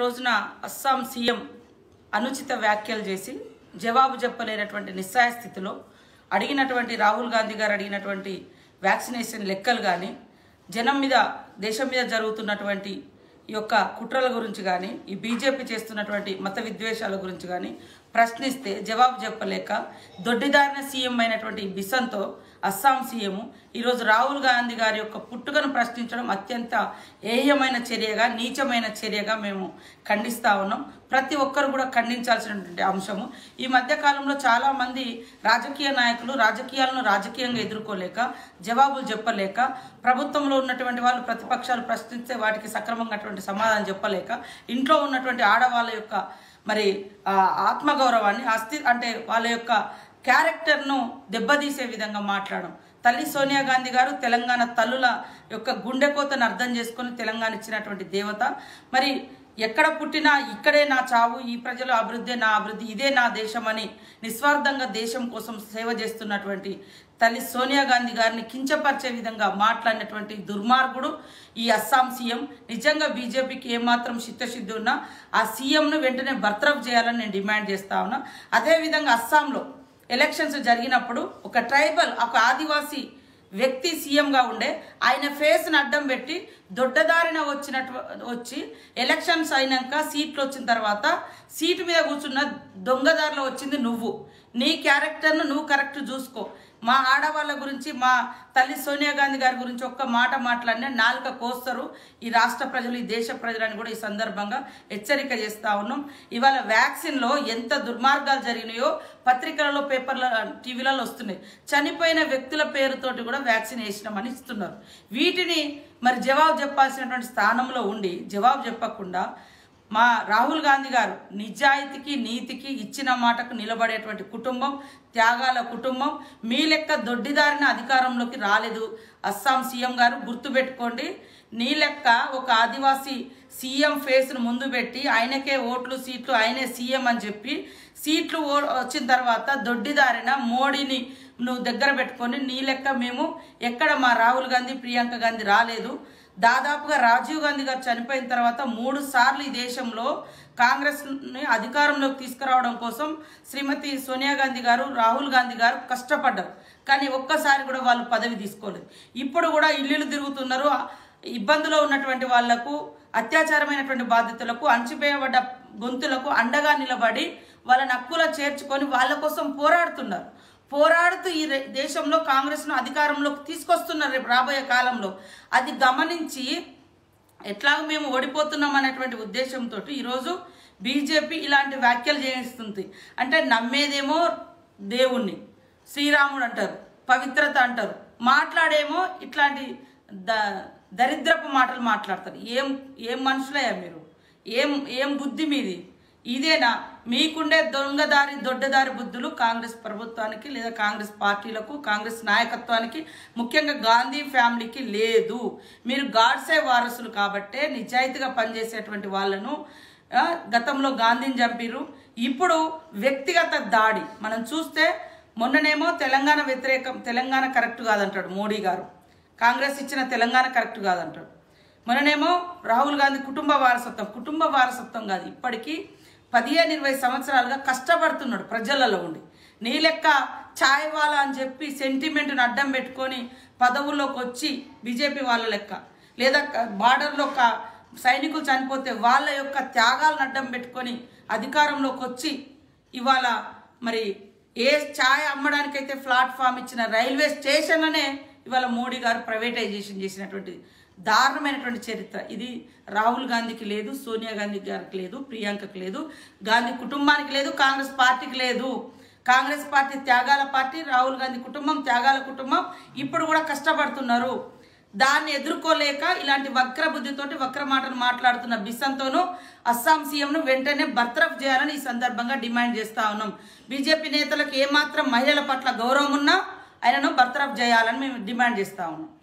రోజున అస్సాం సీఎం అనుచిత వ్యాఖ్యలు చేసి జవాబు చెప్పలేనటువంటి నిస్సాయ స్థితిలో అడిగినటువంటి రాహుల్ గాంధీ గారు అడిగినటువంటి వ్యాక్సినేషన్ లెక్కలు కానీ జనం మీద దేశం మీద జరుగుతున్నటువంటి ఈ యొక్క కుట్రల గురించి కానీ ఈ బీజేపీ చేస్తున్నటువంటి మత విద్వేషాల గురించి కానీ ప్రశ్నిస్తే జవాబు చెప్పలేక దొడ్డిదారిన సీఎం అయినటువంటి ఈ బిసన్తో అస్సాం సీఎం ఈరోజు రాహుల్ గాంధీ గారి యొక్క పుట్టుకను ప్రశ్నించడం అత్యంత ఏయమైన చర్యగా నీచమైన చర్యగా మేము ఖండిస్తా ఉన్నాం ప్రతి ఒక్కరు కూడా ఖండించాల్సినటువంటి అంశము ఈ మధ్య కాలంలో చాలా మంది రాజకీయ నాయకులు రాజకీయాలను రాజకీయంగా ఎదుర్కోలేక జవాబులు చెప్పలేక ప్రభుత్వంలో ఉన్నటువంటి వాళ్ళు ప్రతిపక్షాలు ప్రశ్నిస్తే వాటికి సక్రమంగా సమాధానం చెప్పలేక ఇంట్లో ఉన్నటువంటి ఆడవాళ్ళ యొక్క మరి ఆ ఆత్మగౌరవాన్ని అస్థి అంటే వాళ్ళ యొక్క క్యారెక్టర్ను దెబ్బతీసే విధంగా మాట్లాడడం తల్లి సోనియా గాంధీ గారు తెలంగాణ తల్లుల యొక్క గుండెకోతను అర్థం చేసుకొని తెలంగాణ ఇచ్చినటువంటి దేవత మరి ఎక్కడ పుట్టినా ఇక్కడే నా చావు ఈ ప్రజల అభివృద్ధి నా అభివృద్ధి ఇదే నా దేశం అని నిస్వార్థంగా దేశం కోసం సేవ చేస్తున్నటువంటి తల్లి సోనియా గాంధీ గారిని కించపరిచే విధంగా మాట్లాడినటువంటి దుర్మార్గుడు ఈ అస్సాం సీఎం నిజంగా బీజేపీకి ఏమాత్రం చిత్తశుద్ధి ఉన్నా ఆ సీఎంను వెంటనే బర్తరఫ్ చేయాలని నేను డిమాండ్ చేస్తా ఉన్నా అదేవిధంగా అస్సాంలో ఎలక్షన్స్ జరిగినప్పుడు ఒక ట్రైబల్ ఒక ఆదివాసీ వ్యక్తి సీఎంగా ఉండే ఆయన ఫేస్ని అడ్డం పెట్టి దొడ్డదారిన వచ్చినట్టు వచ్చి ఎలక్షన్స్ అయినాక సీట్లు వచ్చిన తర్వాత సీటు మీద కూర్చున్న దొంగదారిలో వచ్చింది నువ్వు నీ క్యారెక్టర్ను నువ్వు కరెక్ట్ చూసుకో మా ఆడవాళ్ళ గురించి మా తల్లి సోనియా గాంధీ గారి గురించి ఒక్క మాట మాట్లాడినా నాలుక కోస్తారు ఈ రాష్ట్ర ప్రజలు ఈ దేశ ప్రజలని కూడా ఈ సందర్భంగా హెచ్చరిక చేస్తా ఉన్నాం ఇవాళ వ్యాక్సిన్లో ఎంత దుర్మార్గాలు జరిగినాయో పత్రికలలో పేపర్ల టీవీలలో వస్తున్నాయి చనిపోయిన వ్యక్తుల పేరుతోటి కూడా వ్యాక్సిన్ వేసినామని ఇస్తున్నారు వీటిని మరి జవాబు చెప్పాల్సినటువంటి స్థానంలో ఉండి జవాబు చెప్పకుండా మా రాహుల్ గాంధీ గారు నిజాయితీకి నీతికి ఇచ్చిన మాటకు నిలబడేటువంటి కుటుంబం త్యాగాల కుటుంబం మీ లెక్క దొడ్డిదారిన అధికారంలోకి రాలేదు అస్సాం సీఎం గారు గుర్తుపెట్టుకోండి నీ లెక్క ఒక ఆదివాసీ సీఎం ఫేస్ను ముందు పెట్టి ఆయనకే ఓట్లు సీట్లు ఆయనే సీఎం అని చెప్పి సీట్లు ఓ- వచ్చిన తర్వాత దొడ్డిదారిన మోడీని నువ్వు దగ్గర పెట్టుకొని నీ లెక్క మేము ఎక్కడ మా రాహుల్ గాంధీ ప్రియాంక గాంధీ రాలేదు దాదాపుగా రాజీవ్ గాంధీ గారు చనిపోయిన తర్వాత మూడు సార్లు ఈ దేశంలో కాంగ్రెస్ని అధికారంలోకి తీసుకురావడం కోసం శ్రీమతి సోనియా గాంధీ గారు రాహుల్ గాంధీ గారు కష్టపడ్డారు కానీ ఒక్కసారి కూడా వాళ్ళు పదవి తీసుకోలేదు ఇప్పుడు కూడా ఇల్లులు తిరుగుతున్నారు ఇబ్బందులో ఉన్నటువంటి వాళ్లకు అత్యాచారమైనటువంటి బాధితులకు అణచివేయబడ్డ గొంతులకు అండగా నిలబడి వాళ్ళ నక్కుల చేర్చుకొని వాళ్ళ కోసం పోరాడుతున్నారు పోరాడుతూ ఈ రే- దేశంలో కాంగ్రెస్ను అధికారంలోకి తీసుకొస్తున్నారు రేపు రాబోయే కాలంలో అది గమనించి ఎట్లాగో మేము ఓడిపోతున్నాం అనేటువంటి ఉద్దేశంతో ఈరోజు బీజేపీ ఇలాంటి వ్యాఖ్యలు చేయిస్తుంది అంటే నమ్మేదేమో దేవుణ్ణి శ్రీరాముడు అంటారు పవిత్రత అంటారు మాట్లాడేమో ఇట్లాంటి ద దరిద్రపు మాటలు మాట్లాడతారు ఏం ఏం మనుషులయ్యా మీరు ఏం ఏం బుద్ధి మీది ఇదేనా మీకుండే దొంగదారి దొడ్డదారి బుద్ధులు కాంగ్రెస్ ప్రభుత్వానికి లేదా కాంగ్రెస్ పార్టీలకు కాంగ్రెస్ నాయకత్వానికి ముఖ్యంగా గాంధీ ఫ్యామిలీకి లేదు మీరు గాడ్సే వారసులు కాబట్టే నిజాయితీగా పనిచేసేటువంటి వాళ్ళను ఆ, గతంలో గాంధీని చంపిరు ఇప్పుడు వ్యక్తిగత దాడి మనం చూస్తే మొన్ననేమో తెలంగాణ వ్యతిరేకం తెలంగాణ కరెక్ట్ కాదంటాడు మోడీ గారు కాంగ్రెస్ ఇచ్చిన తెలంగాణ కరెక్ట్ కాదంటాడు మననేమో రాహుల్ గాంధీ కుటుంబ వారసత్వం కుటుంబ వారసత్వం కాదు ఇప్పటికీ పదిహేను ఇరవై సంవత్సరాలుగా కష్టపడుతున్నాడు ప్రజలలో ఉండి నీ లెక్క ఛాయ్ వాలా అని చెప్పి సెంటిమెంట్ని అడ్డం పెట్టుకొని పదవుల్లోకి వచ్చి బీజేపీ వాళ్ళ లెక్క లేదా క- బార్డర్లో ఒక సైనికులు చనిపోతే వాళ్ళ యొక్క త్యాగాలను అడ్డం పెట్టుకొని అధికారంలోకి వచ్చి ఇవాళ మరి ఏ ఛాయ్ అమ్మడానికైతే ప్లాట్ఫామ్ ఇచ్చిన రైల్వే స్టేషన్లనే ఇవాళ మోడీ గారు ప్రైవేటైజేషన్ చేసినటువంటి దారుణమైనటువంటి చరిత్ర ఇది రాహుల్ గాంధీకి లేదు సోనియా గాంధీ గారికి లేదు ప్రియాంకకి లేదు గాంధీ కుటుంబానికి లేదు కాంగ్రెస్ పార్టీకి లేదు కాంగ్రెస్ పార్టీ త్యాగాల పార్టీ రాహుల్ గాంధీ కుటుంబం త్యాగాల కుటుంబం ఇప్పుడు కూడా కష్టపడుతున్నారు దాన్ని ఎదుర్కోలేక ఇలాంటి వక్ర బుద్ధితోటి వక్ర మాటలు మాట్లాడుతున్న బిస్సంతోనూ అస్సాం సీఎంను వెంటనే బర్తరఫ్ చేయాలని ఈ సందర్భంగా డిమాండ్ చేస్తా ఉన్నాం బీజేపీ నేతలకు ఏమాత్రం మహిళల పట్ల గౌరవం ఉన్నా ఆయనను బర్తరఫ్ చేయాలని మేము డిమాండ్ చేస్తా ఉన్నాం